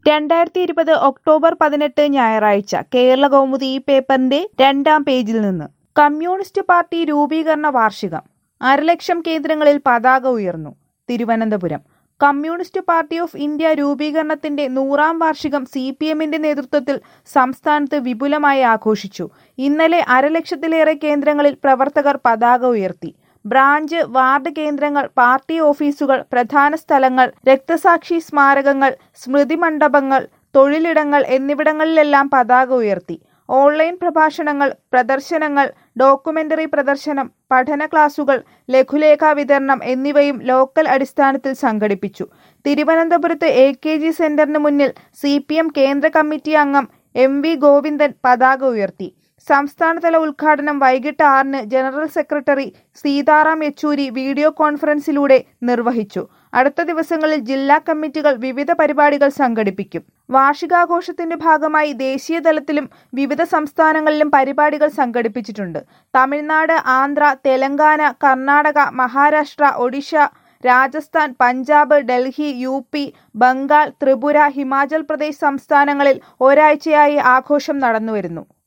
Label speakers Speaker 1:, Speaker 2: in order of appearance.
Speaker 1: രണ്ടായിരത്തി ഇരുപത് ഒക്ടോബർ പതിനെട്ട് ഞായറാഴ്ച കേരള കൗമുദി ഈ പേപ്പറിന്റെ രണ്ടാം പേജിൽ നിന്ന് കമ്മ്യൂണിസ്റ്റ് പാർട്ടി രൂപീകരണ വാർഷികം അരലക്ഷം കേന്ദ്രങ്ങളിൽ പതാക ഉയർന്നു Thiruvananthapuram communist party of India രൂപീകരണത്തിന്റെ നൂറാം വാർഷികം സി പി എമ്മിന്റെ നേതൃത്വത്തിൽ സംസ്ഥാനത്ത് വിപുലമായി ആഘോഷിച്ചു ഇന്നലെ അരലക്ഷത്തിലേറെ കേന്ദ്രങ്ങളിൽ പ്രവർത്തകർ പതാക ഉയർത്തി ബ്രാഞ്ച് വാർഡ് കേന്ദ്രങ്ങൾ പാർട്ടി ഓഫീസുകൾ പ്രധാന സ്ഥലങ്ങൾ രക്തസാക്ഷി സ്മാരകങ്ങൾ സ്മൃതി മണ്ഡപങ്ങൾ തൊഴിലിടങ്ങൾ എന്നിവിടങ്ങളിലെല്ലാം പതാക ഉയർത്തി ഓൺലൈൻ പ്രഭാഷണങ്ങൾ പ്രദർശനങ്ങൾ ഡോക്യുമെന്ററി പ്രദർശനം പഠന ക്ലാസുകൾ ലഘുലേഖാ വിതരണം എന്നിവയും ലോക്കൽ അടിസ്ഥാനത്തിൽ സംഘടിപ്പിച്ചു തിരുവനന്തപുരത്ത് എ കെ ജി സെന്ററിന് മുന്നിൽ സി പി എം കേന്ദ്ര കമ്മിറ്റി അംഗം എം വി ഗോവിന്ദൻ പതാക ഉയർത്തി സംസ്ഥാനതല ഉദ്ഘാടനം വൈകിട്ട് ആറിന് general secretary Sitaram Yechury video കോൺഫറൻസിലൂടെ നിർവഹിച്ചു അടുത്ത ദിവസങ്ങളിൽ ജില്ലാ കമ്മിറ്റികൾ വിവിധ പരിപാടികൾ സംഘടിപ്പിക്കും വാർഷികാഘോഷത്തിന്റെ ഭാഗമായി ദേശീയ തലത്തിലും വിവിധ സംസ്ഥാനങ്ങളിലും പരിപാടികൾ സംഘടിപ്പിച്ചിട്ടുണ്ട് തമിഴ്നാട് ആന്ധ്ര തെലങ്കാന കർണാടക മഹാരാഷ്ട്ര ഒഡീഷ രാജസ്ഥാൻ പഞ്ചാബ് ഡൽഹി യു പി ബംഗാൾ ത്രിപുര ഹിമാചൽ പ്രദേശ് സംസ്ഥാനങ്ങളിൽ ഒരാഴ്ചയായി ആഘോഷം നടന്നുവരുന്നു